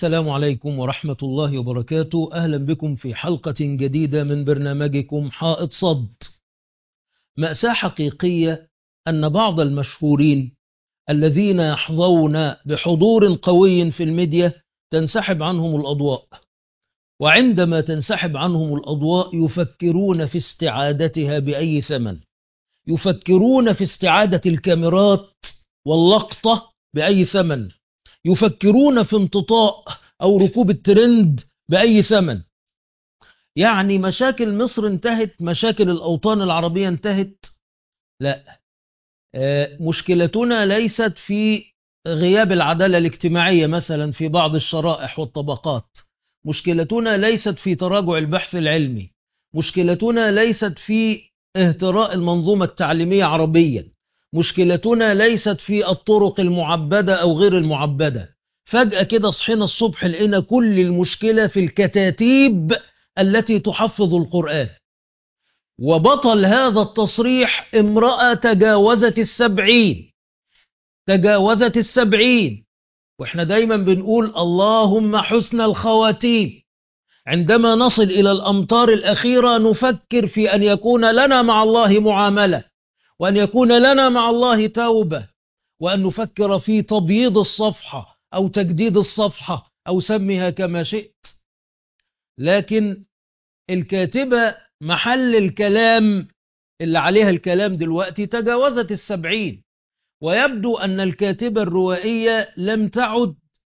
السلام عليكم ورحمة الله وبركاته أهلا بكم في حلقة جديدة من برنامجكم حائط صد مأساة حقيقية أن بعض المشهورين الذين يحظون بحضور قوي في الميديا تنسحب عنهم الأضواء وعندما تنسحب عنهم الأضواء يفكرون في استعادتها بأي ثمن يفكرون في استعادة الكاميرات واللقطة بأي ثمن يفكرون في امتطاء أو ركوب الترند بأي ثمن يعني مشاكل مصر انتهت مشاكل الأوطان العربية انتهت لا مشكلتنا ليست في غياب العدالة الاجتماعية مثلا في بعض الشرائح والطبقات مشكلتنا ليست في تراجع البحث العلمي مشكلتنا ليست في اهتراء المنظومة التعليمية عربيا مشكلتنا ليست في الطرق المعبدة أو غير المعبدة فجأة كده صحينا الصبح لقينا كل المشكلة في الكتاتيب التي تحفظ القرآن وبطل هذا التصريح امرأة تجاوزت السبعين تجاوزت السبعين واحنا دايما بنقول اللهم حسن الخواتيم عندما نصل إلى الأمطار الأخيرة نفكر في أن يكون لنا مع الله معاملة وأن يكون لنا مع الله توبة وأن نفكر في تبييض الصفحة أو تجديد الصفحة أو سمها كما شئت لكن الكاتبة محل الكلام اللي عليها الكلام دلوقتي تجاوزت السبعين ويبدو أن الكاتبة الروائية لم تعد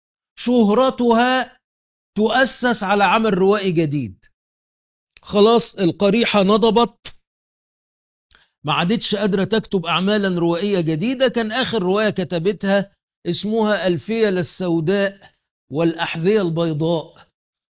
شهرتها تؤسس على عمل روائي جديد خلاص القريحة نضبت ما عادتش قادرة تكتب أعمالا روائية جديدة كان آخر رواية كتبتها اسمها الفيل السوداء والأحذية البيضاء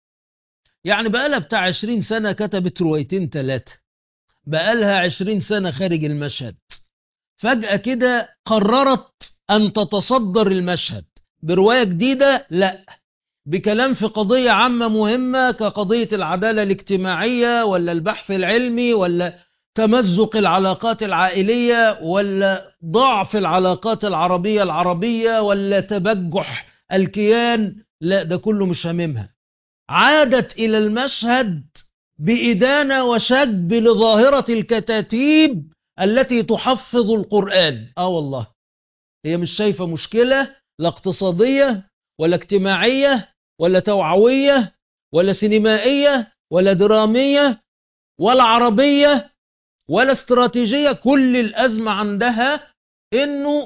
يعني بقالها بتاع عشرين سنة كتبت روايتين ثلاثة بقالها عشرين سنة خارج المشهد فجأة كده قررت أن تتصدر المشهد برواية جديدة لا بكلام في قضية عامة مهمة كقضية العدالة الاجتماعية ولا البحث العلمي ولا تمزق العلاقات العائلية ولا ضعف العلاقات العربية العربية ولا تبجح الكيان لا ده كله مش هممها عادت إلى المشهد بإدانة وشجب لظاهرة الكتاتيب التي تحفظ القرآن آه والله هي مش شايفة مشكلة لا اقتصادية ولا اجتماعية ولا توعوية ولا سينمائية ولا درامية ولا عربية ولا استراتيجية كل الأزمة عندها إنه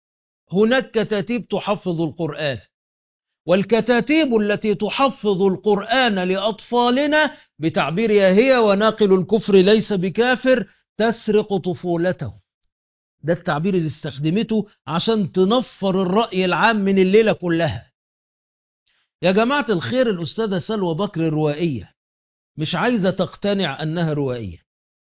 هناك كتاتيب تحفظ القرآن والكتاتيب التي تحفظ القرآن لأطفالنا بتعبيرها هي وناقل الكفر ليس بكافر تسرق طفولته ده التعبير اللي استخدمته عشان تنفر الرأي العام من الليلة كلها يا جماعة الخير الأستاذة سلوى بكر الروائية مش عايزة تقتنع أنها روائية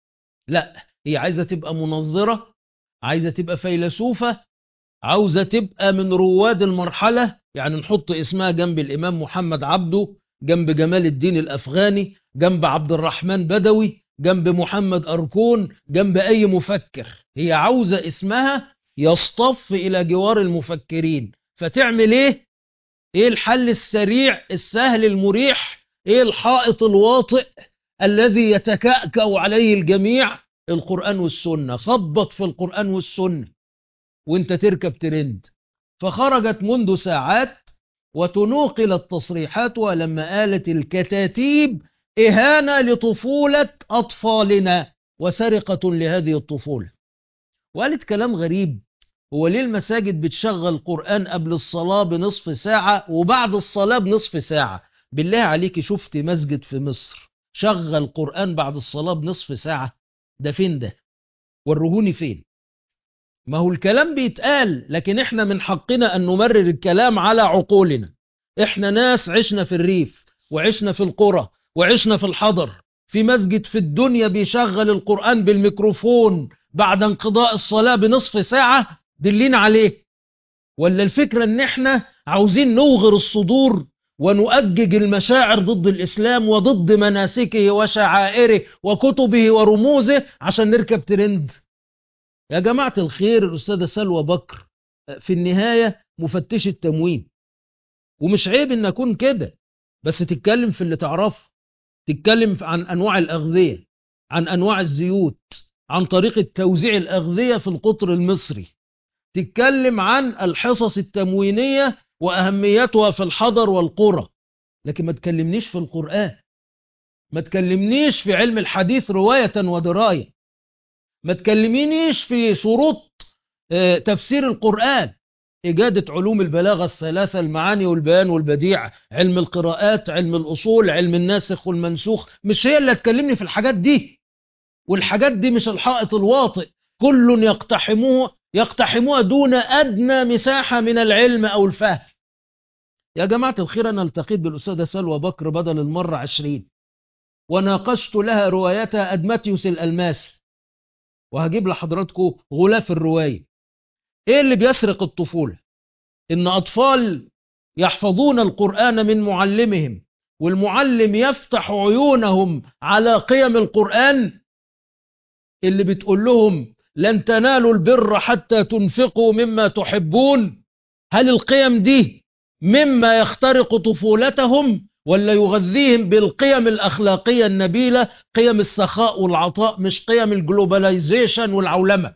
لا هي عايزة تبقى منظرة عايزة تبقى فيلسوفة عاوزة تبقى من رواد المرحلة يعني نحط اسمها جنب الإمام محمد عبده جنب جمال الدين الأفغاني جنب عبد الرحمن بدوي جنب محمد أركون جنب أي مفكر هي عاوزة اسمها يصطف إلى جوار المفكرين فتعمل إيه؟ إيه الحل السريع السهل المريح إيه الحائط الواطئ الذي يتكأكأ عليه الجميع القرآن والسنة خبط في القرآن والسنة وانت تركب ترند فخرجت منذ ساعات وتنوقلت تصريحاتها لما قالت الكتاتيب إهانة لطفولة أطفالنا وسرقة لهذه الطفولة وقالت كلام غريب هو ليه المساجد بتشغل قرآن قبل الصلاة بنصف ساعة وبعد الصلاة بنصف ساعة بالله عليك شفت مسجد في مصر شغل قرآن بعد الصلاة بنصف ساعة ده فين ده ورهوني فين ما هو الكلام بيتقال لكن احنا من حقنا ان نمرر الكلام على عقولنا احنا ناس عشنا في الريف وعشنا في القرى وعشنا في الحضر في مسجد في الدنيا بيشغل القرآن بالميكروفون بعد انقضاء الصلاة بنصف ساعة دلين عليه ولا الفكرة ان احنا عاوزين نوغر الصدور ونؤجج المشاعر ضد الإسلام وضد مناسكه وشعائره وكتبه ورموزه عشان نركب ترند يا جماعة الخير الأستاذة سلوى بكر في النهاية مفتش التموين ومش عيب ان اكون كده بس تتكلم في اللي تعرفه تتكلم عن انواع الاغذيه عن انواع الزيوت عن طريقه توزيع الاغذيه في القطر المصري تتكلم عن الحصص التموينيه واهميتها في الحضر والقرى لكن ما تكلمنيش في القران ما تكلمنيش في علم الحديث روايه ودرايه ما تكلمينيش في شروط تفسير القرآن إجادة علوم البلاغة الثلاثة المعاني والبيان والبديع علم القراءات علم الأصول علم الناسخ والمنسوخ مش هي اللي تكلمني في الحاجات دي والحاجات دي مش الحائط الواطئ كل يقتحموه يقتحموها دون أدنى مساحة من العلم أو الفهم يا جماعة الخير أنا التقيت بالأستاذة سلوى بكر بدل المرة عشرين وناقشت لها روايتها أدمتيوس الألماسي وهجيب لحضراتكم غلاف الرواية ايه اللي بيسرق الطفولة ان اطفال يحفظون القرآن من معلمهم والمعلم يفتح عيونهم على قيم القرآن اللي بتقول لهم لن تنالوا البر حتى تنفقوا مما تحبون هل القيم دي مما يخترق طفولتهم ولا يغذيهم بالقيم الأخلاقية النبيلة قيم السخاء والعطاء مش قيم الجلوباليزيشن والعولمة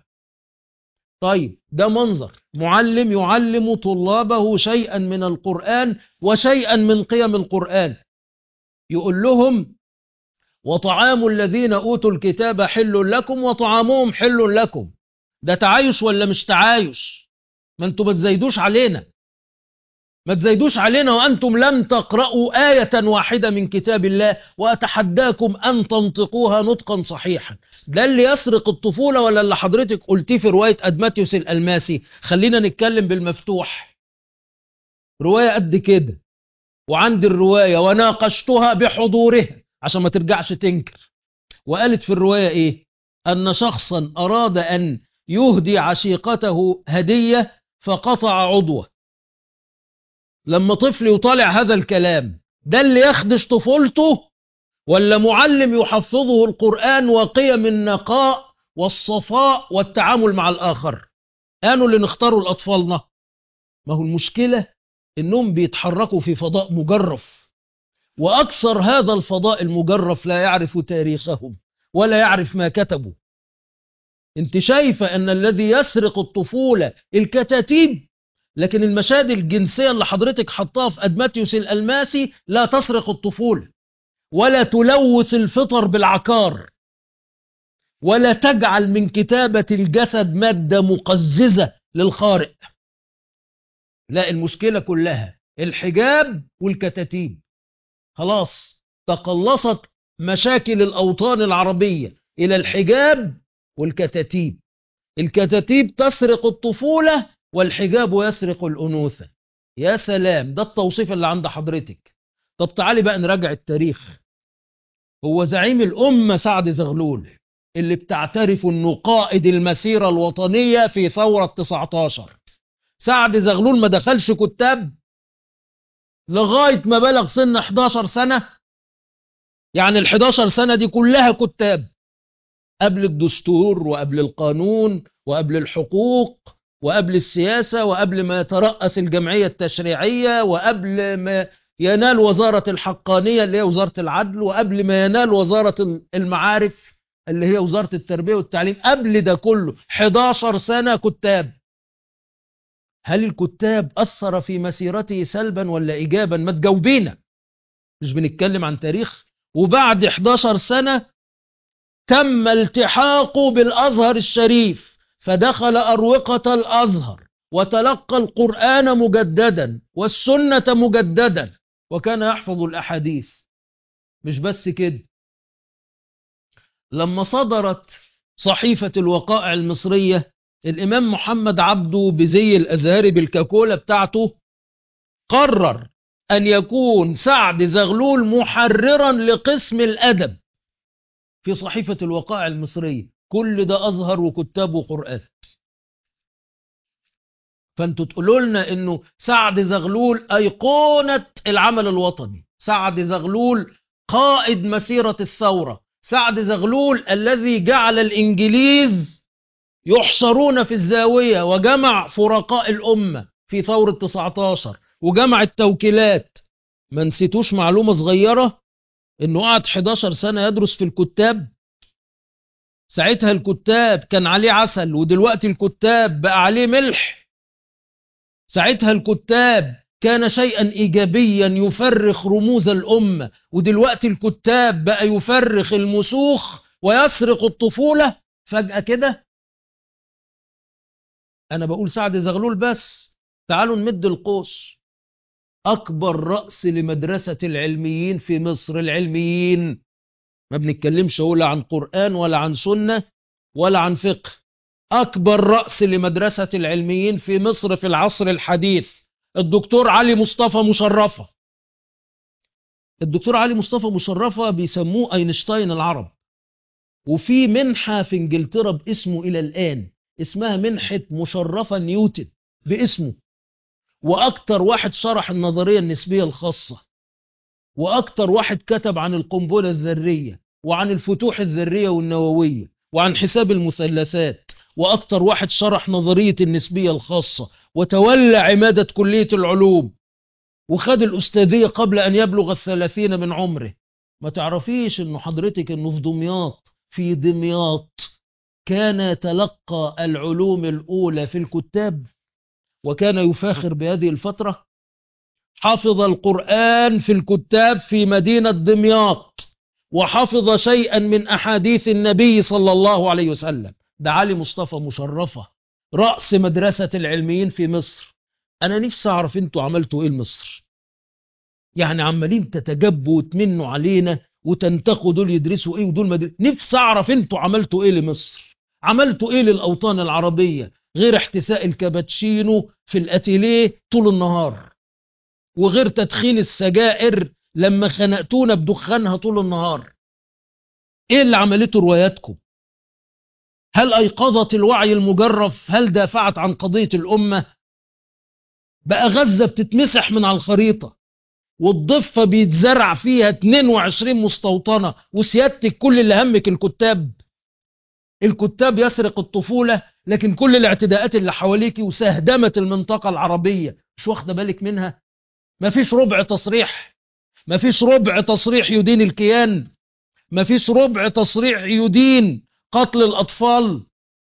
طيب ده منظر معلم يعلم طلابه شيئا من القرآن وشيئا من قيم القرآن يقول لهم وطعام الذين أوتوا الكتاب حل لكم وطعامهم حل لكم ده تعايش ولا مش تعايش ما انتوا ما تزايدوش علينا ما تزايدوش علينا وأنتم لم تقرأوا آية واحدة من كتاب الله وأتحداكم أن تنطقوها نطقا صحيحا ده اللي يسرق الطفولة ولا اللي حضرتك قلتيه في رواية أدماتيوس الألماسي خلينا نتكلم بالمفتوح رواية قد كده وعندي الرواية وناقشتها بحضورها عشان ما ترجعش تنكر وقالت في الرواية إيه أن شخصا أراد أن يهدي عشيقته هدية فقطع عضوه لما طفل يطالع هذا الكلام ده اللي يخدش طفولته ولا معلم يحفظه القرآن وقيم النقاء والصفاء والتعامل مع الآخر قالوا اللي نختاروا لأطفالنا ما هو المشكلة إنهم بيتحركوا في فضاء مجرف وأكثر هذا الفضاء المجرف لا يعرف تاريخهم ولا يعرف ما كتبوا انت شايفة أن الذي يسرق الطفولة الكتاتيب لكن المشاهد الجنسية اللي حضرتك حطها في أدماتيوس الألماسي لا تسرق الطفولة ولا تلوث الفطر بالعكار ولا تجعل من كتابة الجسد مادة مقززة للخارق لا المشكلة كلها الحجاب والكتاتيب خلاص تقلصت مشاكل الأوطان العربية إلى الحجاب والكتاتيب الكتاتيب تسرق الطفولة والحجاب يسرق الأنوثة يا سلام ده التوصيف اللي عند حضرتك طب تعالي بقى نراجع التاريخ هو زعيم الأمة سعد زغلول اللي بتعترف انه قائد المسيرة الوطنية في ثورة 19 سعد زغلول ما دخلش كتاب لغاية ما بلغ سن 11 سنة يعني ال 11 سنة دي كلها كتاب قبل الدستور وقبل القانون وقبل الحقوق وقبل السياسة وقبل ما يترأس الجمعية التشريعية وقبل ما ينال وزارة الحقانية اللي هي وزارة العدل وقبل ما ينال وزارة المعارف اللي هي وزارة التربية والتعليم قبل ده كله 11 سنة كتاب هل الكتاب أثر في مسيرته سلبا ولا إيجابا ما تجاوبينا مش بنتكلم عن تاريخ وبعد 11 سنة تم التحاقه بالأزهر الشريف فدخل أروقة الأزهر وتلقى القرآن مجددا والسنة مجددا وكان يحفظ الأحاديث مش بس كده لما صدرت صحيفة الوقائع المصرية الإمام محمد عبده بزي الأزهري بالكاكولا بتاعته قرر أن يكون سعد زغلول محررا لقسم الأدب في صحيفة الوقائع المصرية كل ده أزهر وكتاب وقرآن فانتوا تقولوا لنا انه سعد زغلول ايقونة العمل الوطني سعد زغلول قائد مسيرة الثورة سعد زغلول الذي جعل الانجليز يحشرون في الزاوية وجمع فرقاء الامة في ثورة 19 وجمع التوكيلات ما نسيتوش معلومة صغيرة انه قعد 11 سنة يدرس في الكتاب ساعتها الكتاب كان عليه عسل ودلوقتي الكتاب بقى عليه ملح ساعتها الكتاب كان شيئا إيجابيا يفرخ رموز الأمة ودلوقتي الكتاب بقى يفرخ المسوخ ويسرق الطفولة فجأة كده أنا بقول سعد زغلول بس تعالوا نمد القوس أكبر رأس لمدرسة العلميين في مصر العلميين ما بنتكلمش ولا عن قرآن ولا عن سنة ولا عن فقه أكبر رأس لمدرسة العلميين في مصر في العصر الحديث الدكتور علي مصطفى مشرفة الدكتور علي مصطفى مشرفة بيسموه أينشتاين العرب وفي منحة في انجلترا باسمه إلى الآن اسمها منحة مشرفة نيوتن باسمه وأكتر واحد شرح النظرية النسبية الخاصة وأكتر واحد كتب عن القنبلة الذرية وعن الفتوح الذرية والنووية وعن حساب المثلثات وأكتر واحد شرح نظرية النسبية الخاصة وتولى عمادة كلية العلوم وخد الأستاذية قبل أن يبلغ الثلاثين من عمره ما تعرفيش أنه حضرتك أنه في دمياط في دمياط كان يتلقى العلوم الأولى في الكتاب وكان يفاخر بهذه الفترة حفظ القرآن في الكتاب في مدينة دمياط وحفظ شيئا من أحاديث النبي صلى الله عليه وسلم ده علي مصطفى مشرفة رأس مدرسة العلميين في مصر أنا نفسي أعرف أنتوا عملتوا إيه لمصر يعني عمالين تتجبوا وتمنوا علينا وتنتقوا دول يدرسوا إيه ودول مدرسوا نفسي أعرف أنتوا عملتوا إيه لمصر عملتوا إيه للأوطان العربية غير احتساء الكابتشينو في الأتيليه طول النهار وغير تدخين السجائر لما خنقتونا بدخانها طول النهار ايه اللي عملته رواياتكم هل ايقظت الوعي المجرف هل دافعت عن قضية الامة بقى غزة بتتمسح من على الخريطة والضفة بيتزرع فيها 22 مستوطنة وسيادتك كل اللي همك الكتاب الكتاب يسرق الطفولة لكن كل الاعتداءات اللي حواليك وسهدمة المنطقة العربية مش واخدة بالك منها مفيش ربع تصريح مفيش ربع تصريح يدين الكيان مفيش ربع تصريح يدين قتل الأطفال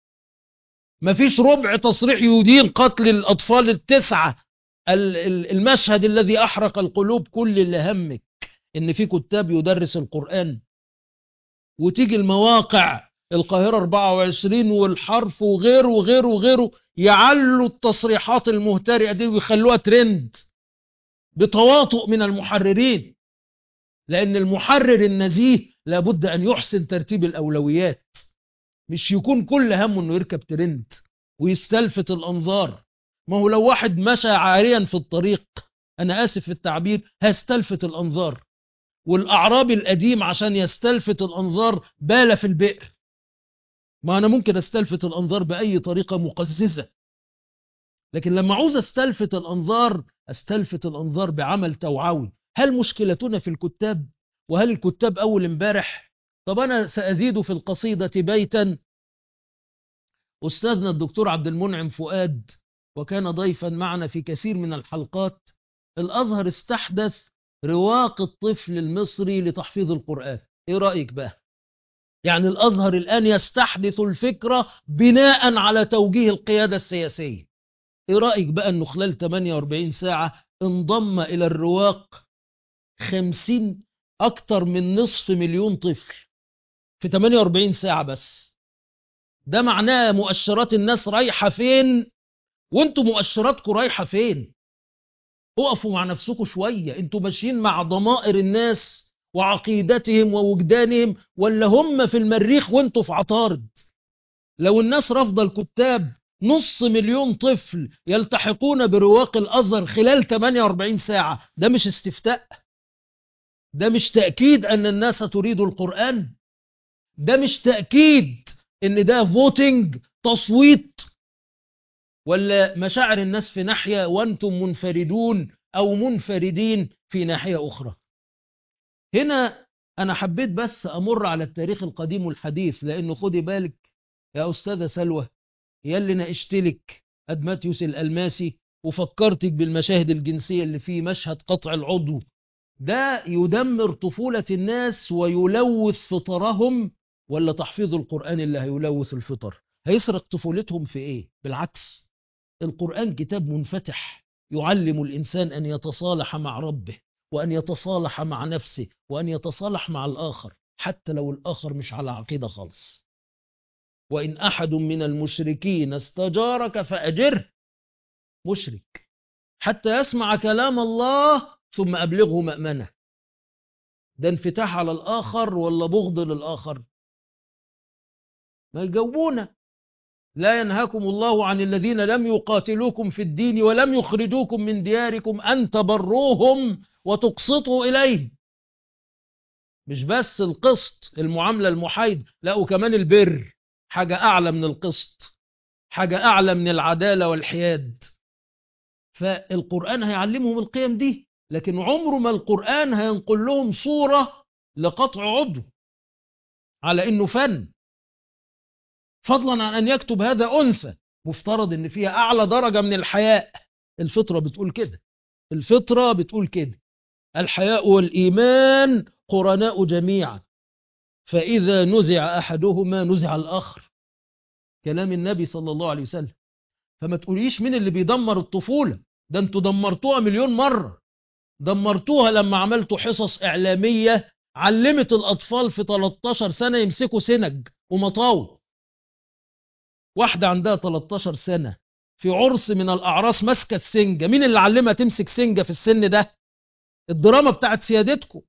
مفيش ربع تصريح يدين قتل الأطفال التسعة المشهد الذي أحرق القلوب كل اللي همك إن في كتاب يدرس القرآن وتيجي المواقع القاهرة 24 والحرف وغيره وغيره وغيره يعلوا التصريحات المهترئة دي ويخلوها ترند بتواطؤ من المحررين لأن المحرر النزيه لابد أن يحسن ترتيب الأولويات مش يكون كل همه أنه يركب ترند ويستلفت الأنظار ما هو لو واحد مشى عاريا في الطريق أنا آسف في التعبير هيستلفت الأنظار والأعرابي القديم عشان يستلفت الأنظار بال في البئر ما أنا ممكن أستلفت الأنظار بأي طريقة مقززة لكن لما عاوز أستلفت الأنظار أستلفت الأنظار بعمل توعوي هل مشكلتنا في الكتاب وهل الكتاب أول امبارح طب أنا سأزيد في القصيدة بيتا أستاذنا الدكتور عبد المنعم فؤاد وكان ضيفا معنا في كثير من الحلقات الأزهر استحدث رواق الطفل المصري لتحفيظ القرآن إيه رأيك بقى يعني الأزهر الآن يستحدث الفكرة بناء على توجيه القيادة السياسية إيه رأيك بقى أنه خلال 48 ساعة انضم إلى الرواق 50 أكتر من نصف مليون طفل في 48 ساعة بس ده معناه مؤشرات الناس رايحة فين وانتوا مؤشراتكم رايحة فين اقفوا مع نفسكم شوية انتوا ماشيين مع ضمائر الناس وعقيدتهم ووجدانهم ولا هم في المريخ وانتوا في عطارد لو الناس رافضة الكتاب نص مليون طفل يلتحقون برواق الأزهر خلال 48 ساعة ده مش استفتاء ده مش تأكيد أن الناس تريد القرآن ده مش تأكيد أن ده فوتنج تصويت ولا مشاعر الناس في ناحية وأنتم منفردون أو منفردين في ناحية أخرى هنا أنا حبيت بس أمر على التاريخ القديم والحديث لأنه خدي بالك يا أستاذة سلوى يلي ناقشتلك أدماتيوس الألماسي وفكرتك بالمشاهد الجنسية اللي فيه مشهد قطع العضو ده يدمر طفولة الناس ويلوث فطرهم ولا تحفيظ القرآن اللي هيلوث الفطر هيسرق طفولتهم في ايه بالعكس القرآن كتاب منفتح يعلم الإنسان أن يتصالح مع ربه وأن يتصالح مع نفسه وأن يتصالح مع الآخر حتى لو الآخر مش على عقيدة خالص وإن أحد من المشركين استجارك فأجره مشرك حتى يسمع كلام الله ثم أبلغه مأمنة ده انفتاح على الآخر ولا بغض للآخر ما يجاوبونا لا ينهاكم الله عن الذين لم يقاتلوكم في الدين ولم يخرجوكم من دياركم أن تبروهم وتقسطوا إليهم مش بس القسط المعاملة المحايد لا وكمان البر حاجة أعلى من القسط حاجة أعلى من العدالة والحياد فالقرآن هيعلمهم القيم دي لكن عمره ما القرآن هينقل لهم صورة لقطع عضو على إنه فن فضلا عن أن يكتب هذا أنثى مفترض إن فيها أعلى درجة من الحياء الفطرة بتقول كده الفطرة بتقول كده الحياء والإيمان قرناء جميعا فإذا نزع أحدهما نزع الآخر كلام النبي صلى الله عليه وسلم فما تقوليش مين اللي بيدمر الطفولة ده انتوا دمرتوها مليون مرة دمرتوها لما عملتوا حصص إعلامية علمت الأطفال في 13 سنة يمسكوا سنج ومطاوي واحدة عندها 13 سنة في عرس من الأعراس ماسكة السنجة مين اللي علمها تمسك سنجة في السن ده الدراما بتاعت سيادتكم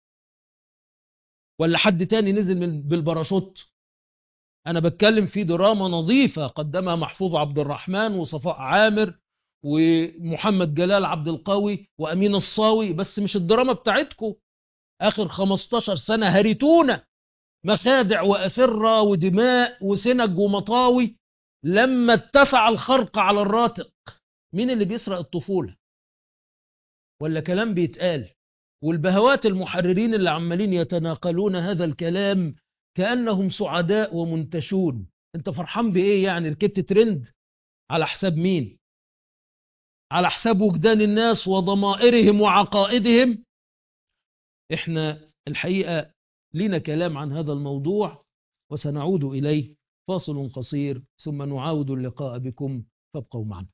ولا حد تاني نزل من بالباراشوت أنا بتكلم في دراما نظيفة قدمها محفوظ عبد الرحمن وصفاء عامر ومحمد جلال عبد القوي وأمين الصاوي بس مش الدراما بتاعتكم آخر 15 سنة هرتونا مخادع وأسرة ودماء وسنج ومطاوي لما اتسع الخرق على الراتق مين اللي بيسرق الطفولة ولا كلام بيتقال والبهوات المحررين اللي عمالين يتناقلون هذا الكلام كأنهم سعداء ومنتشون انت فرحان بإيه يعني ركبت ترند على حساب مين على حساب وجدان الناس وضمائرهم وعقائدهم احنا الحقيقة لنا كلام عن هذا الموضوع وسنعود إليه فاصل قصير ثم نعاود اللقاء بكم فابقوا معنا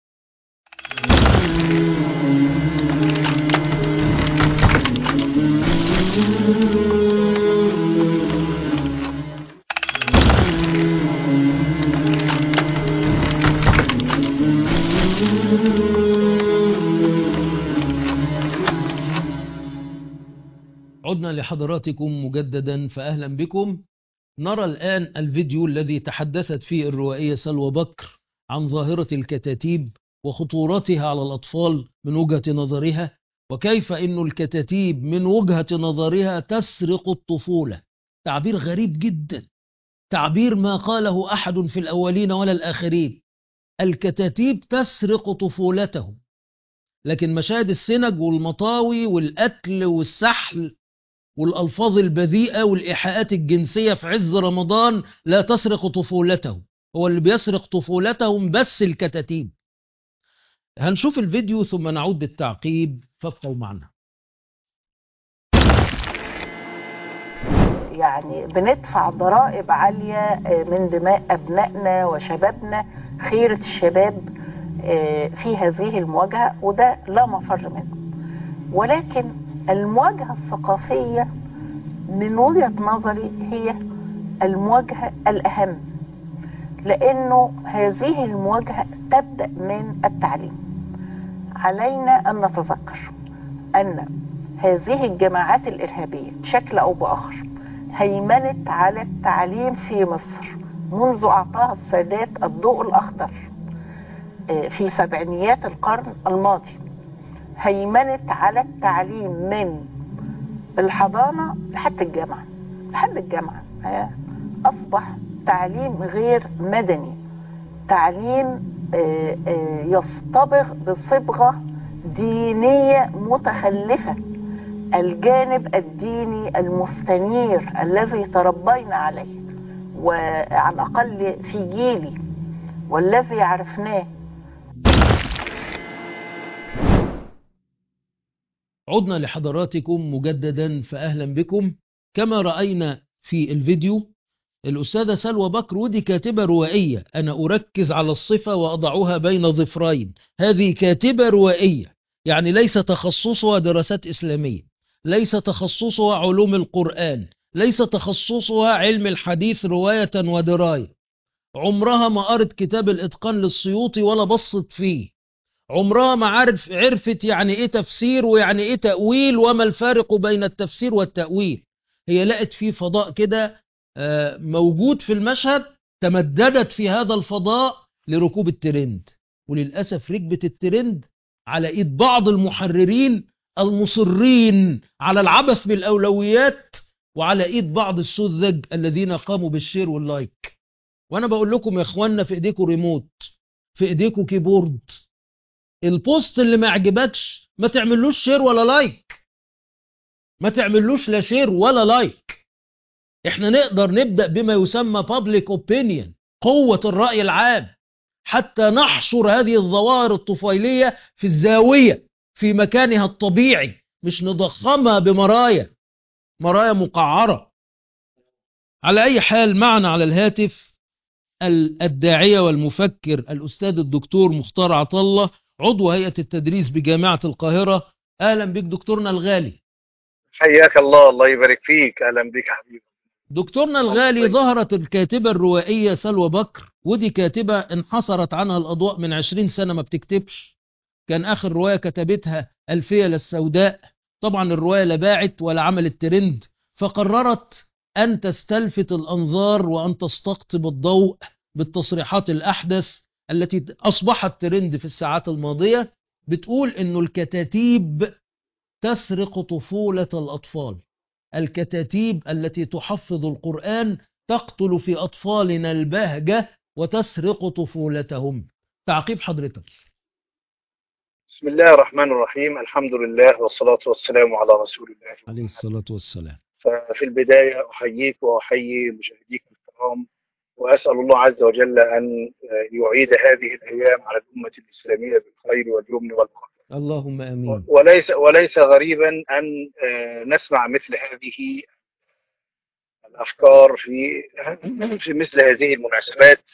عدنا لحضراتكم مجددا فأهلا بكم نرى الآن الفيديو الذي تحدثت فيه الروائية سلوى بكر عن ظاهرة الكتاتيب وخطورتها على الأطفال من وجهة نظرها وكيف أن الكتاتيب من وجهة نظرها تسرق الطفولة تعبير غريب جدا تعبير ما قاله أحد في الأولين ولا الآخرين الكتاتيب تسرق طفولتهم لكن مشاهد السنج والمطاوي والقتل والسحل والألفاظ البذيئة والإيحاءات الجنسية في عز رمضان لا تسرق طفولتهم هو اللي بيسرق طفولتهم بس الكتاتيب هنشوف الفيديو ثم نعود بالتعقيب فابقوا معنا يعني بندفع ضرائب عالية من دماء أبنائنا وشبابنا خيرة الشباب في هذه المواجهة وده لا مفر منه ولكن المواجهة الثقافية من وجهة نظري هي المواجهة الأهم لأنه هذه المواجهة تبدأ من التعليم علينا أن نتذكر أن هذه الجماعات الإرهابية بشكل أو بآخر هيمنت على التعليم في مصر منذ أعطاها السادات الضوء الأخضر في سبعينيات القرن الماضي هيمنت على التعليم من الحضانة لحد الجامعة لحد الجامعة أصبح تعليم غير مدني تعليم يصطبغ بصبغة دينية متخلفة الجانب الديني المستنير الذي تربينا عليه وعلى الأقل في جيلي والذي عرفناه عدنا لحضراتكم مجددا فأهلا بكم كما رأينا في الفيديو الأستاذة سلوى بكر ودي كاتبة روائية أنا أركز على الصفة وأضعها بين ظفرين هذه كاتبة روائية يعني ليس تخصصها دراسات إسلامية ليس تخصصها علوم القرآن ليس تخصصها علم الحديث رواية ودراية عمرها ما قرت كتاب الإتقان للسيوطي ولا بصت فيه عمرها ما عرف عرفت يعني ايه تفسير ويعني ايه تأويل وما الفارق بين التفسير والتأويل هي لقت فيه فضاء كده آه، موجود في المشهد تمددت في هذا الفضاء لركوب الترند وللأسف ركبت الترند على ايد بعض المحررين المصرين على العبث بالأولويات وعلى ايد بعض السذج الذين قاموا بالشير واللايك وانا بقول لكم يا اخوانا في ايديكم ريموت في ايديكم كيبورد البوست اللي ما عجبكش ما تعملوش شير ولا لايك ما تعملوش لا شير ولا لايك احنا نقدر نبدأ بما يسمى public opinion قوة الرأي العام حتى نحشر هذه الظواهر الطفيلية في الزاوية في مكانها الطبيعي مش نضخمها بمرايا مرايا مقعرة على أي حال معنا على الهاتف الداعية والمفكر الأستاذ الدكتور مختار عطلة عضو هيئة التدريس بجامعة القاهرة أهلا بك دكتورنا الغالي حياك الله الله يبارك فيك اهلا بك حبيبي دكتورنا الغالي طيب. ظهرت الكاتبة الروائية سلوى بكر ودي كاتبة انحصرت عنها الأضواء من عشرين سنة ما بتكتبش كان آخر رواية كتبتها ألفية للسوداء طبعا الرواية لا باعت ولا عملت ترند فقررت أن تستلفت الأنظار وأن تستقطب الضوء بالتصريحات الأحدث التي أصبحت ترند في الساعات الماضية بتقول أنه الكتاتيب تسرق طفولة الأطفال الكتاتيب التي تحفظ القرآن تقتل في أطفالنا البهجة وتسرق طفولتهم تعقيب حضرتك بسم الله الرحمن الرحيم الحمد لله والصلاة والسلام على رسول الله عليه الصلاة والسلام ففي البداية أحييك وأحيي مشاهديك الكرام وأسأل الله عز وجل أن يعيد هذه الأيام على الأمة الإسلامية بالخير واليمن والبركة اللهم أمين وليس وليس غريبا أن آه، نسمع مثل هذه الأفكار في في مثل هذه المناسبات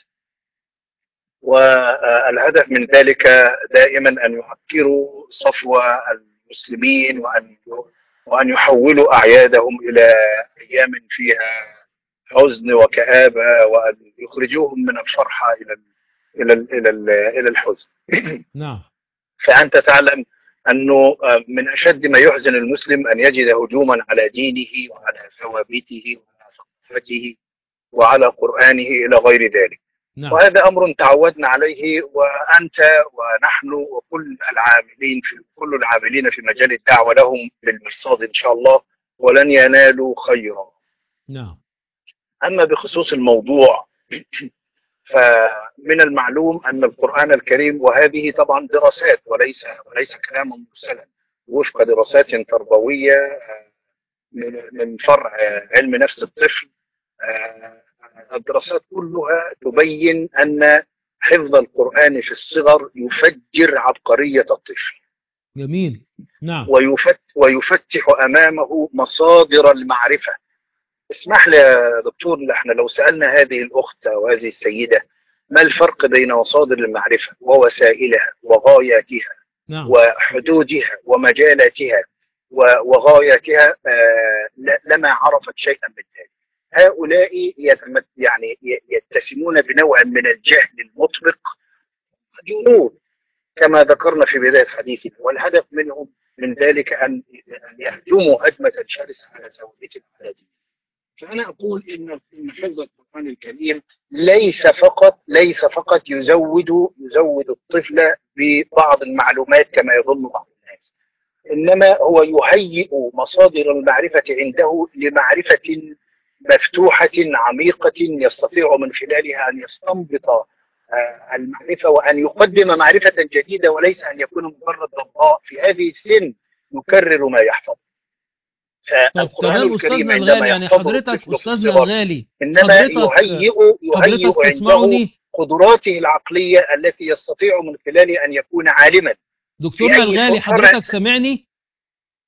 والهدف من ذلك دائما أن يفكروا صفو المسلمين وأن وأن يحولوا أعيادهم إلى أيام فيها حزن وكآبة وأن يخرجوهم من الفرحة إلى ال إلى ال إلى ال إلى الحزن نعم فأنت تعلم أنه من أشد ما يحزن المسلم أن يجد هجوما على دينه وعلى ثوابته وعلى ثقافته وعلى قرآنه إلى غير ذلك نعم وهذا أمر تعودنا عليه وأنت ونحن وكل العاملين في كل العاملين في مجال الدعوة لهم بالمرصاد إن شاء الله ولن ينالوا خيرا نعم أما بخصوص الموضوع فمن المعلوم أن القرآن الكريم وهذه طبعا دراسات وليس وليس كلاما مرسلا وفق دراسات تربوية آه، من من فرع آه، علم نفس الطفل آه، الدراسات كلها تبين أن حفظ القرآن في الصغر يفجر عبقرية الطفل جميل نعم ويفت ويفتح أمامه مصادر المعرفة اسمح لي يا دكتور احنا لو سألنا هذه الأخت أو هذه السيدة ما الفرق بين مصادر المعرفة ووسائلها وغاياتها نعم وحدودها ومجالاتها و- وغاياتها آه، ل- لما عرفت شيئا من ذلك هؤلاء يتمت يعني ي- يتسمون بنوع من الجهل المطبق جنون كما ذكرنا في بداية حديثنا والهدف منهم من ذلك أن أن يهجموا هجمة شرسة على ثوابتنا على ديننا فأنا أقول إن إن حفظ القرآن الكريم ليس فقط ليس فقط يزود يزود الطفل ببعض المعلومات كما يظن بعض الناس إنما هو يهيئ مصادر المعرفة عنده لمعرفة مفتوحة عميقة يستطيع من خلالها أن يستنبط آه، المعرفة وأن يقدم معرفة جديدة وليس أن يكون مجرد ضباء في هذه السن يكرر ما يحفظ طب فالقرآن تمام الكريم أستاذنا عندما الغالي يعني يحفظه حضرتك الطفل في أستاذنا الصغر الغالي إنما حضرتك- يهيئ يهيئ حضرتك عنده تسمعني قدراته العقلية التي يستطيع من خلالها أن يكون عالما دكتورنا في أي الغالي فرع- حضرتك سامعني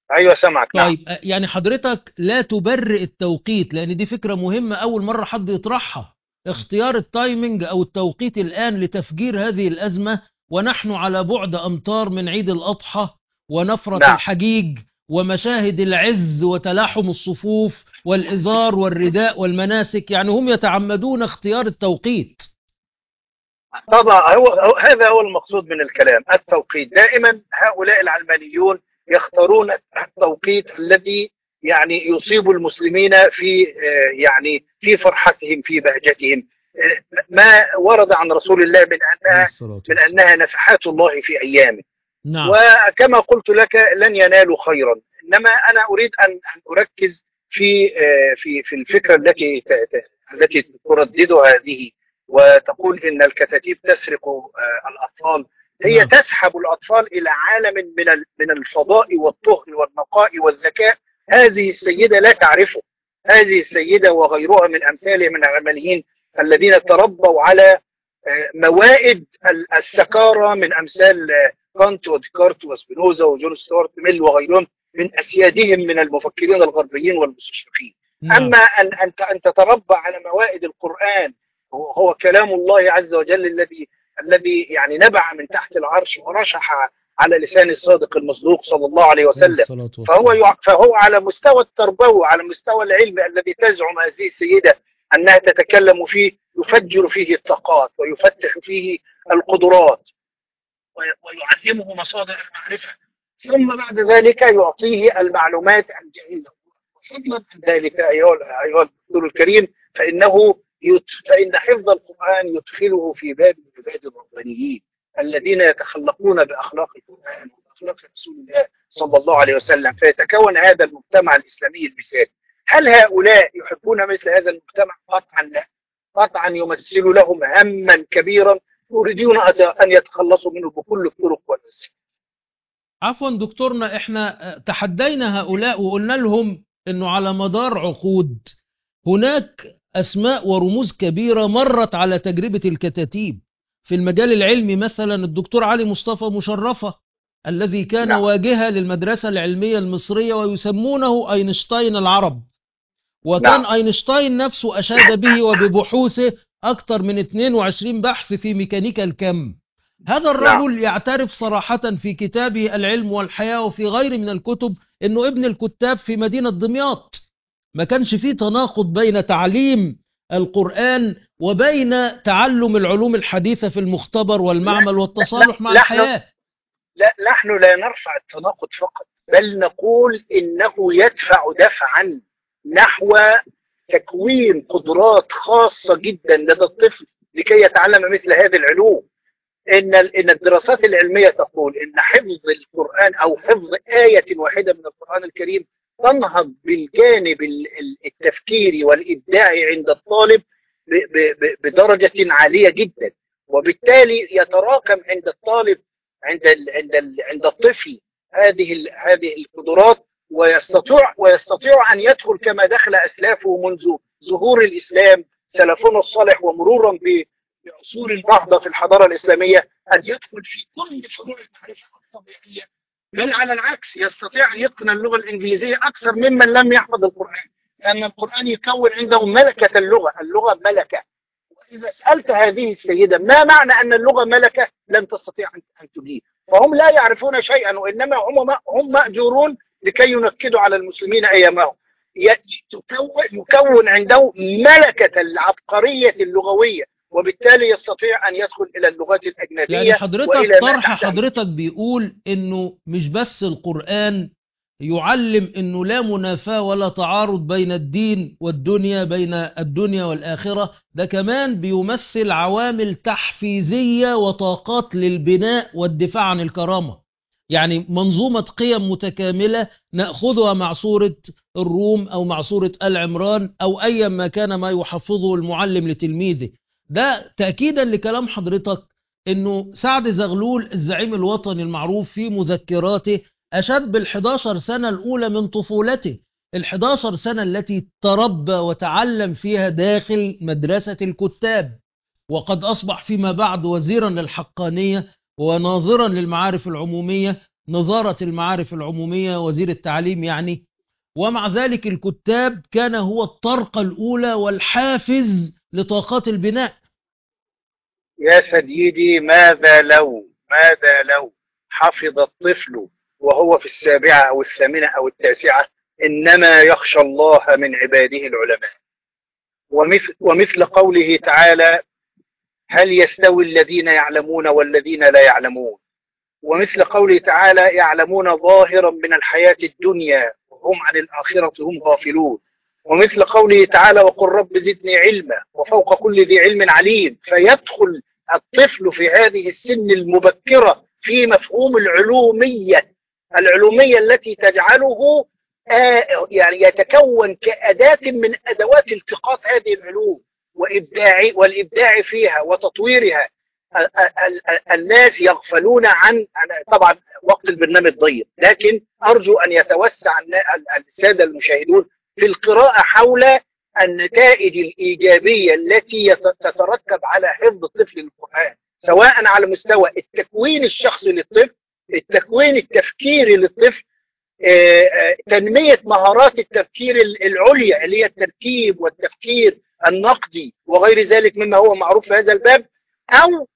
ايوه سامعك نعم طيب يعني حضرتك لا تبرئ التوقيت لان دي فكرة مهمة اول مرة حد يطرحها اختيار التايمنج او التوقيت الان لتفجير هذه الازمة ونحن على بعد امتار من عيد الاضحى ونفرة نعم. الحجيج ومشاهد العز وتلاحم الصفوف والازار والرداء والمناسك يعني هم يتعمدون اختيار التوقيت طبعا هو هو- هذا هو المقصود من الكلام التوقيت دائما هؤلاء العلمانيون يختارون التوقيت الذي يعني يصيب المسلمين في آه، يعني في فرحتهم في بهجتهم آه، ما ورد عن رسول الله من انها من انها نفحات الله في ايامه نعم وكما قلت لك لن ينالوا خيرا انما انا اريد ان ان اركز في آه، في في الفكره التي ت- ت- التي ترددها هذه وتقول ان الكتاتيب تسرق آه، الاطفال هي نعم. تسحب الاطفال الى عالم من ال- من الفضاء والطهر والنقاء والذكاء هذه السيده لا تعرفه هذه السيده وغيرها من امثالها من العمليين الذين تربوا على آه، موائد ال- السكاره من امثال آه، كانت وديكارت وسبينوزا وجون ستوارت ميل وغيرهم من اسيادهم من المفكرين الغربيين والمستشرقين نعم. اما ان ان ان تتربى على موائد القران هو هو كلام الله عز وجل الذي الذي يعني نبع من تحت العرش ورشح على لسان الصادق المصدوق صلى الله عليه وسلم الصلاة والسلام. فهو يع- فهو على مستوى التربوي على مستوى العلم الذي تزعم هذه السيده انها تتكلم فيه يفجر فيه الطاقات ويفتح فيه القدرات وي- ويعلمه مصادر المعرفه ثم بعد ذلك يعطيه المعلومات الجيده فضلا عن ذلك ايها ايها الدكتور الكريم فانه يت... فان حفظ القران يدخله في باب العباد الربانيين الذين يتخلقون باخلاق القران واخلاق رسول الله صلى الله عليه وسلم فيتكون هذا المجتمع الاسلامي المثالي هل هؤلاء يحبون مثل هذا المجتمع؟ قطعا لا قطعا يمثل لهم هما كبيرا يريدون أت- ان يتخلصوا منه بكل الطرق والوسائل عفوا دكتورنا احنا تحدينا هؤلاء وقلنا لهم انه على مدار عقود هناك اسماء ورموز كبيرة مرت على تجربة الكتاتيب في المجال العلمي مثلا الدكتور علي مصطفى مشرفة الذي كان نعم. واجهة للمدرسة العلمية المصرية ويسمونه أينشتاين العرب وكان نعم. أينشتاين نفسه أشاد به وببحوثه أكثر من 22 بحث في ميكانيكا الكم هذا الرجل يعترف صراحة في كتابه العلم والحياة وفي غير من الكتب أنه ابن الكتاب في مدينة دمياط ما كانش فيه تناقض بين تعليم القرآن وبين تعلم العلوم الحديثة في المختبر والمعمل والتصالح مع لا، الحياة لا نحن لا نرفع التناقض فقط بل نقول انه يدفع دفعا نحو تكوين قدرات خاصه جدا لدى الطفل لكي يتعلم مثل هذه العلوم ان ال- ان الدراسات العلميه تقول ان حفظ القران او حفظ ايه واحده من القران الكريم تنهض بالجانب ال- ال- التفكيري والابداعي عند الطالب ب- ب- ب- بدرجه عاليه جدا وبالتالي يتراكم عند الطالب عند ال عند ال عند الطفل هذه ال هذه القدرات ويستطيع ويستطيع ان يدخل كما دخل اسلافه منذ ظهور الاسلام سلفنا الصالح ومرورا ب- بعصور النهضه في الحضاره الاسلاميه ان يدخل في كل فروع المعرفه الطبيعيه بل على العكس يستطيع ان يتقن اللغه الانجليزيه اكثر ممن لم يحفظ القران لان القران يكون عنده ملكه اللغه اللغه ملكه إذا سألت هذه السيدة ما معنى أن اللغة ملكة لن تستطيع أن- أن تجيب فهم لا يعرفون شيئا وإنما هم هم مأجورون لكي ينكدوا على المسلمين أيامهم ي- تكون- يكون عنده ملكة العبقرية اللغوية وبالتالي يستطيع أن يدخل إلى اللغات الأجنبية يعني حضرتك وإلى ما طرح تحتها. حضرتك بيقول انه مش بس القرآن يعلم انه لا منافاة ولا تعارض بين الدين والدنيا بين الدنيا والآخرة ده كمان بيمثل عوامل تحفيزية وطاقات للبناء والدفاع عن الكرامة يعني منظومة قيم متكاملة نأخذها مع سورة الروم أو مع سورة آل عمران أو أيا ما كان ما يحفظه المعلم لتلميذه ده تأكيدا لكلام حضرتك انه سعد زغلول الزعيم الوطني المعروف في مذكراته اشد بال11 سنة الاولى من طفولته ال11 سنة التي تربى وتعلم فيها داخل مدرسة الكتاب وقد اصبح فيما بعد وزيرا للحقانية وناظرا للمعارف العمومية نظارة المعارف العمومية وزير التعليم يعني ومع ذلك الكتاب كان هو الطرقة الأولى والحافز لطاقات البناء يا سيدي ماذا لو ماذا لو حفظ الطفل وهو في السابعة أو الثامنة أو التاسعة إنما يخشى الله من عباده العلماء ومثل, ومثل قوله تعالى هل يستوي الذين يعلمون والذين لا يعلمون ومثل قوله تعالى يعلمون ظاهرا من الحياة الدنيا وهم عن الآخرة هم غافلون ومثل قوله تعالى وقل رب زدني علما وفوق كل ذي علم عليم فيدخل الطفل في هذه السن المبكرة في مفهوم العلومية العلومية التي تجعله آه يعني يتكون كأداة من أدوات التقاط هذه العلوم وإبداع والإبداع فيها وتطويرها الناس يغفلون عن طبعا وقت البرنامج ضيق لكن أرجو أن يتوسع السادة المشاهدون في القراءة حول النتائج الإيجابية التي تترتب على حفظ الطفل للقرآن سواء على مستوى التكوين الشخصي للطفل التكوين التفكيري للطفل تنمية مهارات التفكير العليا اللي هي التركيب والتفكير النقدي وغير ذلك مما هو معروف في هذا الباب أو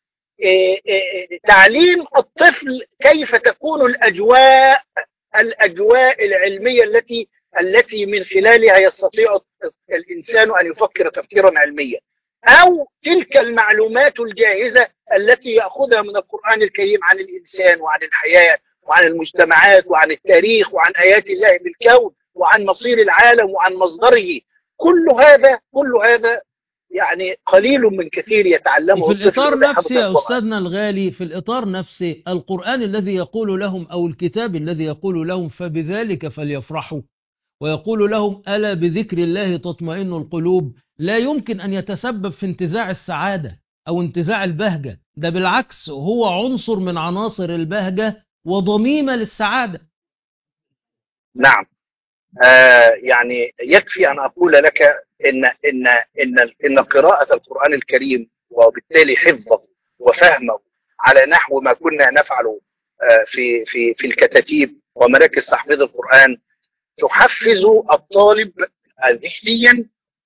تعليم الطفل كيف تكون الأجواء الأجواء العلمية التي التي من خلالها يستطيع الإنسان أن يفكر تفكيرا علميا أو تلك المعلومات الجاهزة التي يأخذها من القرآن الكريم عن الإنسان وعن الحياة وعن المجتمعات وعن التاريخ وعن آيات الله بالكون وعن مصير العالم وعن مصدره كل هذا كل هذا يعني قليل من كثير يتعلمه في الإطار نفسه يا أستاذنا الغالي في الإطار نفسه القرآن الذي يقول لهم أو الكتاب الذي يقول لهم فبذلك فليفرحوا ويقول لهم ألا بذكر الله تطمئن القلوب لا يمكن أن يتسبب في انتزاع السعادة أو انتزاع البهجة ده بالعكس هو عنصر من عناصر البهجة وضميمة للسعادة نعم آه يعني يكفي أن أقول لك إن, إن, إن, إن قراءة القرآن الكريم وبالتالي حفظه وفهمه على نحو ما كنا نفعله آه في, في, في الكتاتيب ومراكز تحفيظ القرآن تحفز الطالب ذهنيا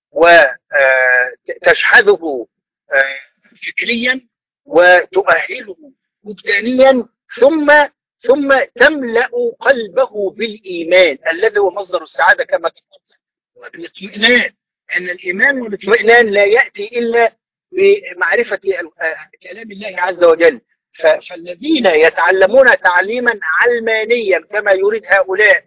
وتشحذه فكريا وتؤهله وجدانيا ثم ثم تملأ قلبه بالإيمان الذي هو مصدر السعادة كما تقول والاطمئنان أن الإيمان والاطمئنان لا يأتي إلا بمعرفة كلام الله عز وجل فالذين يتعلمون تعليما علمانيا كما يريد هؤلاء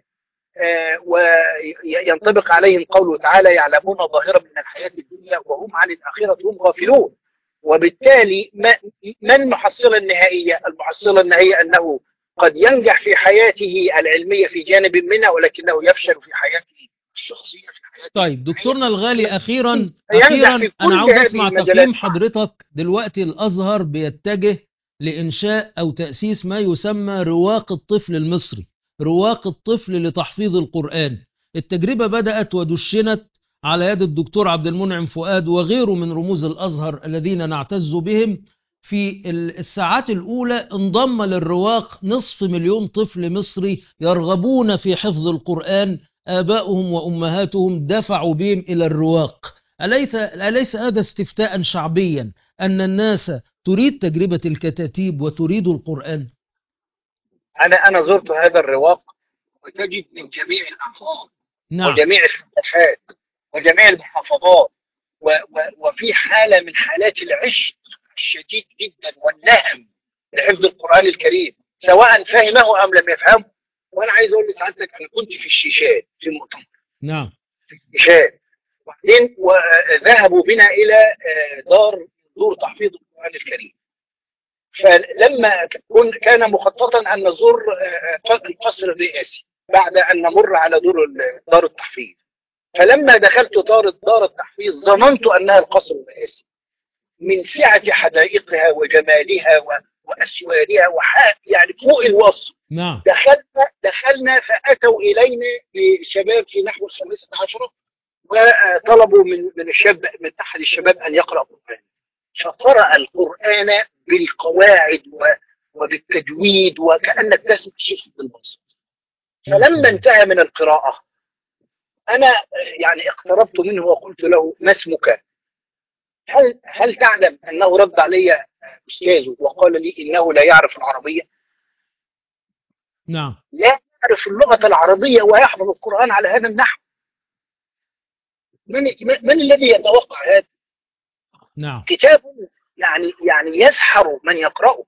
وينطبق عليهم قوله تعالى يعلمون ظاهرا من الحياة الدنيا وهم عن الآخرة هم غافلون وبالتالي ما المحصلة النهائية المحصلة النهائية أنه قد ينجح في حياته العلمية في جانب منها ولكنه يفشل في حياته الشخصية في حياته طيب دكتورنا الغالي أخيرا أخيرا أنا عاوز أسمع تقييم حضرتك دلوقتي الأزهر بيتجه لإنشاء أو تأسيس ما يسمى رواق الطفل المصري رواق الطفل لتحفيظ القرآن التجربة بدأت ودشنت على يد الدكتور عبد المنعم فؤاد وغيره من رموز الأزهر الذين نعتز بهم في الساعات الأولى انضم للرواق نصف مليون طفل مصري يرغبون في حفظ القرآن آباؤهم وأمهاتهم دفعوا بهم إلى الرواق أليس, أليس هذا استفتاء شعبيا أن الناس تريد تجربة الكتاتيب وتريد القرآن أنا أنا زرت هذا الرواق وتجد من جميع الأعصاب نعم. وجميع الفتحات وجميع المحافظات و و وفي حالة من حالات العشق الشديد جدا والنهم لحفظ القرآن الكريم سواء فهمه أم لم يفهمه وأنا عايز أقول لسعادتك أنا كنت في الشيشان في مؤتمر نعم في الشيشان وبعدين وذهبوا بنا إلى دار دور تحفيظ القرآن الكريم فلما كان مخططا أن نزور القصر الرئاسي بعد أن نمر على دور دار التحفيظ فلما دخلت دار دار التحفيظ ظننت أنها القصر الرئاسي من سعة حدائقها وجمالها وأسوارها وحاء يعني فوق الوصف نعم دخلنا دخلنا فأتوا إلينا بشباب في نحو الخامسة عشرة وطلبوا من من الشاب من أحد الشباب أن يقرأ القرآن فقرأ القرآن بالقواعد وبالتجويد وكأنك تسمع الشيخ عبد الباسط فلما انتهى من القراءة أنا يعني اقتربت منه وقلت له ما اسمك هل هل تعلم أنه رد علي أستاذه وقال لي إنه لا يعرف العربية نعم لا يعرف اللغة العربية ويحفظ القرآن على هذا النحو من, من الذي يتوقع هذا نعم كتاب يعني يعني يسحر من يقرأه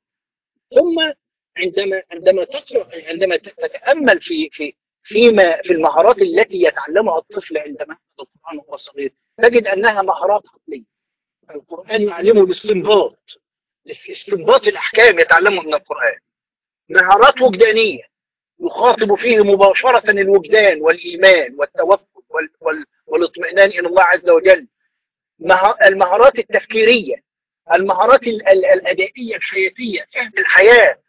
ثم عندما عندما تقرأ عندما تتأمل في في فيما في المهارات التي يتعلمها الطفل عندما يحفظ القرآن وهو صغير تجد أنها مهارات عقلية القرآن يعلمه الاستنباط استنباط الأحكام يتعلمه من القرآن مهارات وجدانية يخاطب فيه مباشرة الوجدان والإيمان والتوكل وال وال والاطمئنان إلى الله عز وجل المهارات التفكيرية المهارات الأدائية الحياتية فهم الحياة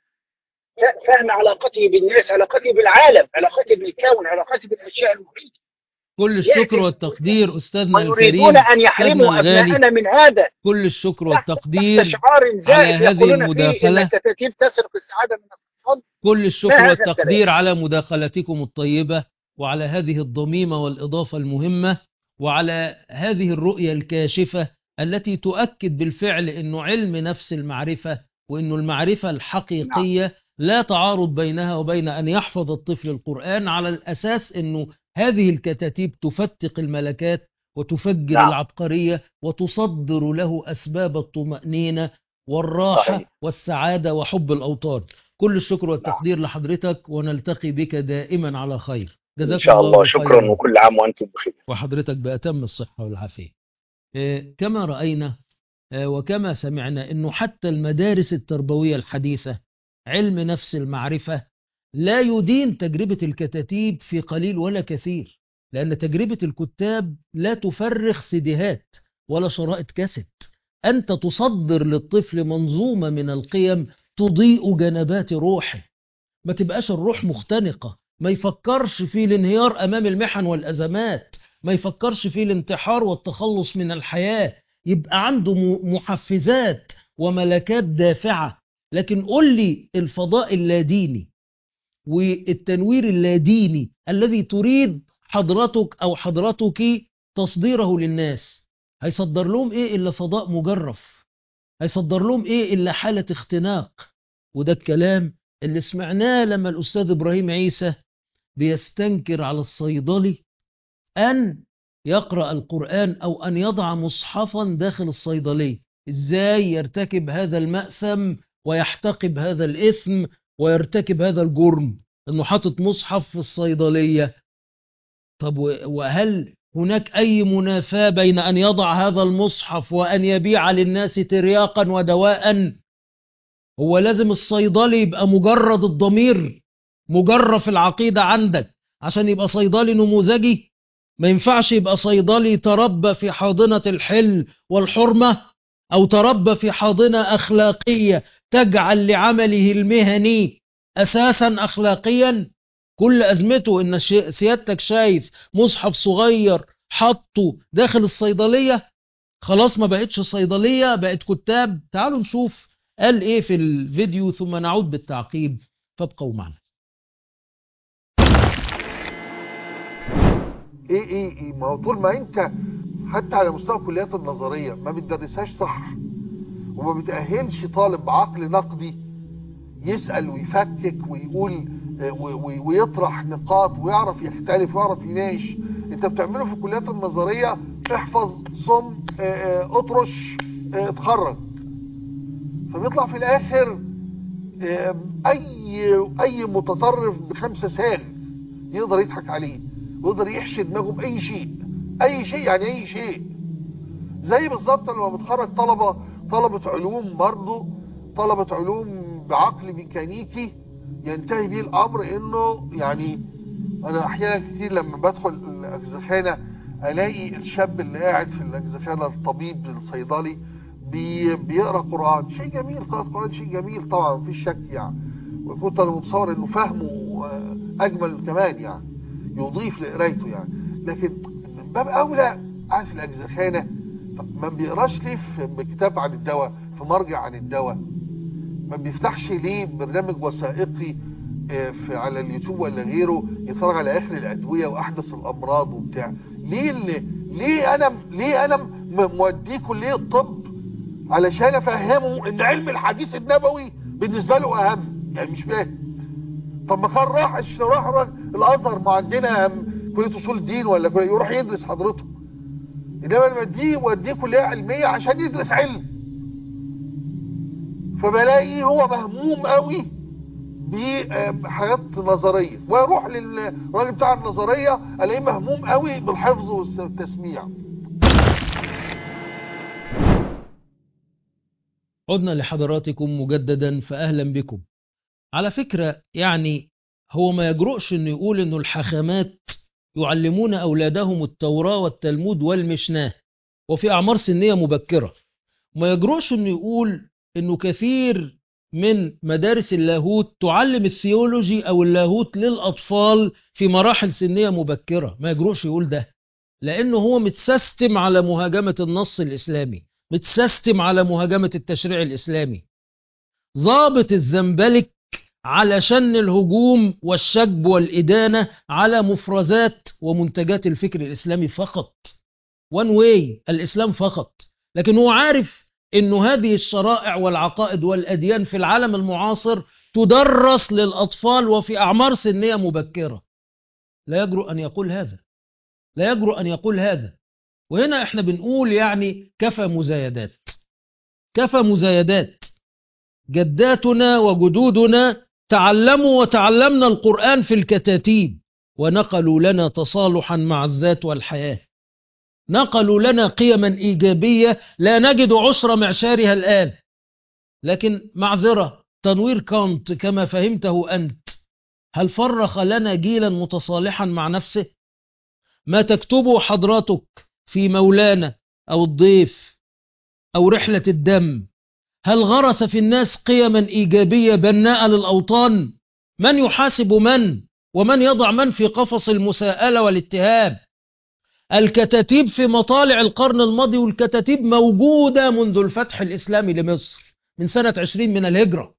فهم علاقته بالناس علاقته بالعالم علاقته بالكون علاقته بالأشياء المحيطة كل الشكر والتقدير أستاذنا الكريم ويريدون أن يحرموا أبنائنا من هذا كل الشكر والتقدير شعار على زائف هذه يقولون فيه إن المداخلة الكتاتيب تسرق السعادة من الأطفال كل الشكر ما هذا والتقدير على مداخلتكم الطيبة وعلى هذه الضميمة والإضافة المهمة وعلى هذه الرؤية الكاشفة التي تؤكد بالفعل أنه علم نفس المعرفة وأنه المعرفة الحقيقية لا تعارض بينها وبين أن يحفظ الطفل القرآن على الأساس أنه هذه الكتاتيب تفتق الملكات وتفجر نعم. العبقرية وتصدر له أسباب الطمأنينة والراحة صحيح. والسعادة وحب الأوطان كل الشكر والتقدير لحضرتك ونلتقي بك دائما على خير جزاك إن شاء الله خيراً. شكرا وكل عام وأنتم بخير وحضرتك بأتم الصحة والعافية آه، كما رأينا آه، وكما سمعنا أنه حتى المدارس التربوية الحديثة علم نفس المعرفة لا يدين تجربة الكتاتيب في قليل ولا كثير لأن تجربة الكتاب لا تفرخ سيديهات ولا شرائط كاسيت أنت تصدر للطفل منظومة من القيم تضيء جنبات روحه ما تبقاش الروح مختنقة ما يفكرش في الانهيار أمام المحن والأزمات ما يفكرش في الانتحار والتخلص من الحياة يبقى عنده م- محفزات وملكات دافعة لكن قل لي الفضاء اللاديني والتنوير اللاديني الذي تريد حضرتك أو حضرتك تصديره للناس هيصدر لهم إيه إلا فضاء مجرف هيصدر لهم إيه إلا حالة اختناق وده الكلام اللي سمعناه لما الأستاذ إبراهيم عيسى بيستنكر على الصيدلي أن يقرأ القرآن أو أن يضع مصحفا داخل الصيدلية إزاي يرتكب هذا المأثم ويحتقب هذا الإثم ويرتكب هذا الجرم أنه حاطط مصحف في الصيدلية طب و- وهل هناك أي منافاة بين أن يضع هذا المصحف وأن يبيع للناس ترياقا ودواء هو لازم الصيدلي يبقى مجرد الضمير مجرف العقيدة عندك عشان يبقى صيدلي نموذجي ما ينفعش يبقى صيدلي تربى في حاضنة الحل والحرمة أو تربى في حاضنة أخلاقية تجعل لعمله المهني أساسا أخلاقيا كل أزمته إن شي- سيادتك شايف مصحف صغير حطه داخل الصيدلية خلاص ما بقتش صيدلية بقت كتاب تعالوا نشوف قال إيه في الفيديو ثم نعود بالتعقيب فابقوا معنا ايه ايه ايه ما هو طول ما انت حتى على مستوى الكليات النظريه ما بتدرسهاش صح وما بتأهلش طالب بعقل نقدي يسأل ويفكك ويقول آه، و- و- ويطرح نقاط ويعرف يختلف ويعرف يناقش انت بتعمله في الكليات النظريه احفظ صم آه، آه، اطرش آه، اتخرج فبيطلع في الاخر آه، اي اي متطرف بخمسه ساغ يقدر يضحك عليه ويقدر يحشي دماغه باي شيء اي شيء يعني اي شيء زي بالظبط لما بتخرج طلبه طلبه علوم برضه طلبه علوم بعقل ميكانيكي ينتهي بيه الامر انه يعني انا احيانا كتير لما بدخل الاجزخانه الاقي الشاب اللي قاعد في الاجزخانه الطبيب الصيدلي بي بيقرا قران شيء جميل قراءه قران شيء جميل طبعا مفيش شك يعني وكنت انا متصور انه فهمه آه، اجمل كمان يعني يضيف لقرايته يعني لكن من باب اولى قاعد في الاجزخانه طب ما بيقراش ليه في كتاب عن الدواء في مرجع عن الدواء ما بيفتحش ليه برنامج وثائقي آه، في على اليوتيوب ولا غيره يتفرج على اخر الادويه واحدث الامراض وبتاع ليه اللي ليه انا ليه انا م- موديه كليه الطب علشان افهمه ان علم الحديث النبوي بالنسبه له اهم يعني مش فاهم طب ما كان راح الش- راح راح الازهر ما عندنا م- كليه اصول الدين ولا كلية يروح يدرس حضرته انما لما اديه وديه كليه علميه عشان يدرس علم فبلاقي هو مهموم قوي بحاجات نظريه واروح للراجل بتاع النظريه الاقيه مهموم قوي بالحفظ والتسميع عدنا لحضراتكم مجددا فأهلا بكم على فكرة يعني هو ما يجرؤش انه يقول انه الحاخامات يعلمون أولادهم التوراة والتلمود والمشناه وفي أعمار سنية مبكرة ما يجرؤش انه يقول انه كثير من مدارس اللاهوت تعلم الثيولوجي أو اللاهوت للأطفال في مراحل سنية مبكرة ما يجرؤش يقول ده لأنه هو متسستم على مهاجمة النص الإسلامي متسستم على مهاجمة التشريع الإسلامي ضابط الزنبلك على شن الهجوم والشجب والإدانة على مفرزات ومنتجات الفكر الإسلامي فقط وان واي الإسلام فقط لكن هو عارف أنه هذه الشرائع والعقائد والأديان في العالم المعاصر تدرس للأطفال وفي أعمار سنية مبكرة لا يجرؤ أن يقول هذا لا يجرؤ أن يقول هذا وهنا احنا بنقول يعني كفى مزايدات كفى مزايدات جداتنا وجدودنا تعلموا وتعلمنا القرآن في الكتاتيب ونقلوا لنا تصالحا مع الذات والحياة نقلوا لنا قيما إيجابية لا نجد عشر معشارها الآن لكن معذرة تنوير كانت كما فهمته أنت هل فرخ لنا جيلا متصالحا مع نفسه ما تكتبه حضرتك في مولانا أو الضيف أو رحلة الدم هل غرس في الناس قيما إيجابية بناءة للأوطان من يحاسب من ومن يضع من في قفص المساءلة والاتهام الكتاتيب في مطالع القرن الماضي والكتاتيب موجودة منذ الفتح الإسلامي لمصر من سنة عشرين من الهجرة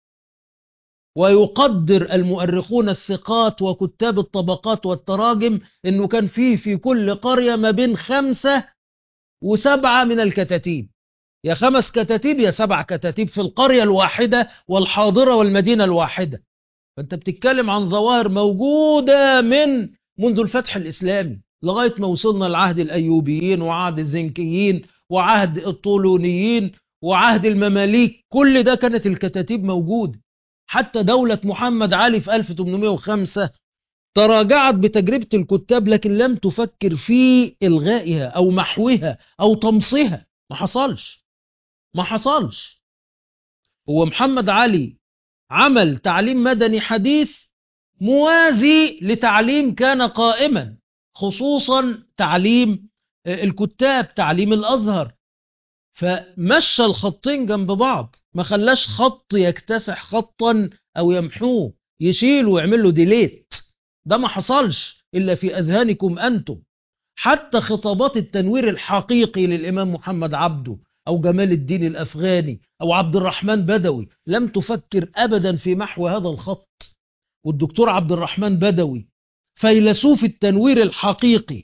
ويقدر المؤرخون الثقات وكتاب الطبقات والتراجم أنه كان فيه في كل قرية ما بين خمسة وسبعة من الكتاتيب يا خمس كتاتيب يا سبع كتاتيب في القرية الواحدة والحاضرة والمدينة الواحدة فأنت بتتكلم عن ظواهر موجودة من منذ الفتح الإسلامي لغاية ما وصلنا لعهد الأيوبيين وعهد الزنكيين وعهد الطولونيين وعهد المماليك كل ده كانت الكتاتيب موجودة حتى دولة محمد علي في 1805 تراجعت بتجربة الكتاب لكن لم تفكر في إلغائها أو محوها أو تمصيها ما حصلش ما حصلش هو محمد علي عمل تعليم مدني حديث موازي لتعليم كان قائما خصوصا تعليم الكتاب تعليم الأزهر فمشى الخطين جنب بعض ما خلاش خط يكتسح خطا أو يمحوه يشيل ويعمل له ديليت ده ما حصلش إلا في أذهانكم أنتم حتى خطابات التنوير الحقيقي للإمام محمد عبده أو جمال الدين الأفغاني أو عبد الرحمن بدوي لم تفكر أبدا في محو هذا الخط والدكتور عبد الرحمن بدوي فيلسوف التنوير الحقيقي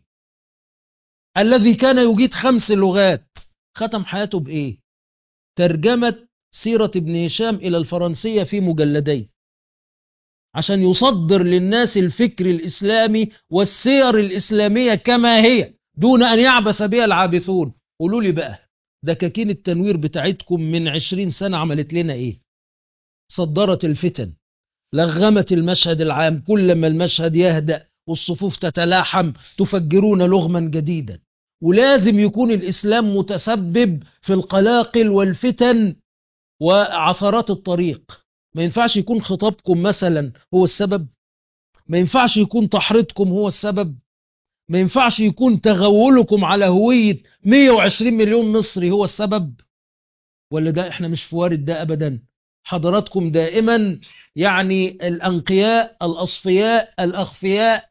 الذي كان يجيد خمس لغات ختم حياته بإيه؟ ترجمة سيرة ابن هشام إلى الفرنسية في مجلدين عشان يصدر للناس الفكر الإسلامي والسير الإسلامية كما هي دون أن يعبث بها العابثون قولوا لي بقى دكاكين التنوير بتاعتكم من عشرين سنة عملت لنا إيه صدرت الفتن لغمت المشهد العام كلما المشهد يهدأ والصفوف تتلاحم تفجرون لغما جديدا ولازم يكون الإسلام متسبب في القلاقل والفتن وعثرات الطريق ما ينفعش يكون خطابكم مثلا هو السبب ما ينفعش يكون تحريضكم هو السبب ما ينفعش يكون تغولكم على هوية 120 مليون مصري هو السبب ولا ده احنا مش في وارد ده ابدا حضراتكم دائما يعني الأنقياء الأصفياء الأخفياء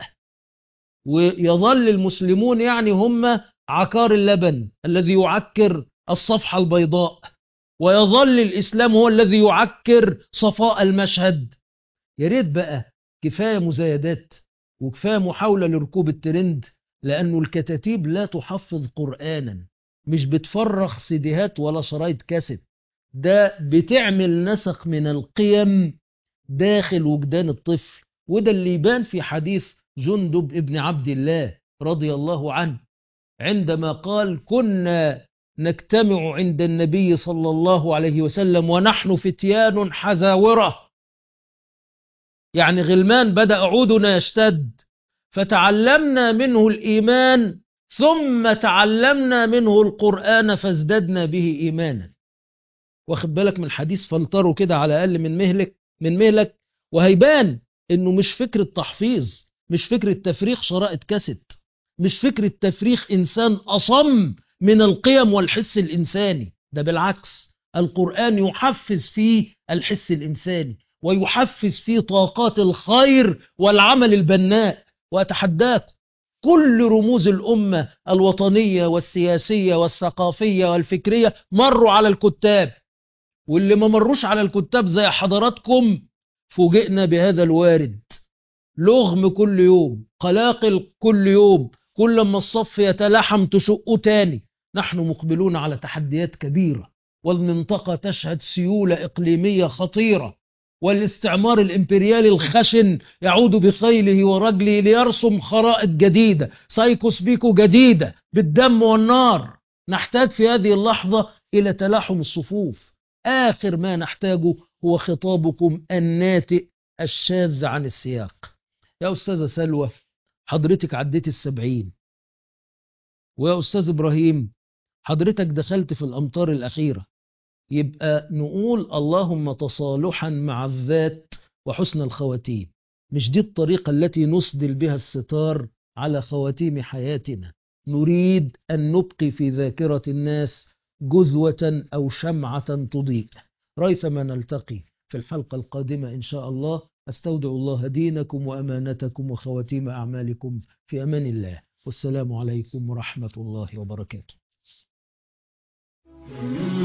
ويظل المسلمون يعني هم عكار اللبن الذي يعكر الصفحة البيضاء ويظل الإسلام هو الذي يعكر صفاء المشهد يا ريت بقى كفاية مزايدات وكفاية محاولة لركوب الترند لأنه الكتاتيب لا تحفظ قرآنا مش بتفرغ سيديهات ولا شرايط كاسيت ده بتعمل نسق من القيم داخل وجدان الطفل وده اللي يبان في حديث جندب ابن عبد الله رضي الله عنه عندما قال كنا نجتمع عند النبي صلى الله عليه وسلم ونحن فتيان حزاورة يعني غلمان بدأ عودنا يشتد فتعلمنا منه الإيمان ثم تعلمنا منه القرآن فازددنا به إيمانا واخد بالك من حديث فلتره كده على الأقل من مهلك من مهلك وهيبان إنه مش فكرة تحفيظ مش فكرة تفريغ شرائط كاسيت مش فكرة تفريغ إنسان أصم من القيم والحس الإنساني ده بالعكس القرآن يحفز فيه الحس الإنساني ويحفز فيه طاقات الخير والعمل البناء وأتحداكم كل رموز الأمة الوطنية والسياسية والثقافية والفكرية مروا على الكتاب واللي ما مروش على الكتاب زي حضراتكم فوجئنا بهذا الوارد لغم كل يوم قلاقل كل يوم كل ما الصف يتلحم تشقه تاني نحن مقبلون على تحديات كبيرة والمنطقة تشهد سيولة إقليمية خطيرة والاستعمار الإمبريالي الخشن يعود بخيله ورجله ليرسم خرائط جديدة سايكوس بيكو جديدة بالدم والنار نحتاج في هذه اللحظة إلى تلاحم الصفوف آخر ما نحتاجه هو خطابكم الناتئ الشاذ عن السياق يا أستاذة سلوى حضرتك عديت السبعين ويا أستاذ إبراهيم حضرتك دخلت في الأمطار الأخيرة يبقى نقول اللهم تصالحا مع الذات وحسن الخواتيم مش دي الطريقة التي نسدل بها الستار على خواتيم حياتنا نريد أن نبقي في ذاكرة الناس جذوة أو شمعة تضيء ريثما نلتقي في الحلقة القادمة إن شاء الله أستودع الله دينكم وأمانتكم وخواتيم أعمالكم في أمان الله والسلام عليكم ورحمة الله وبركاته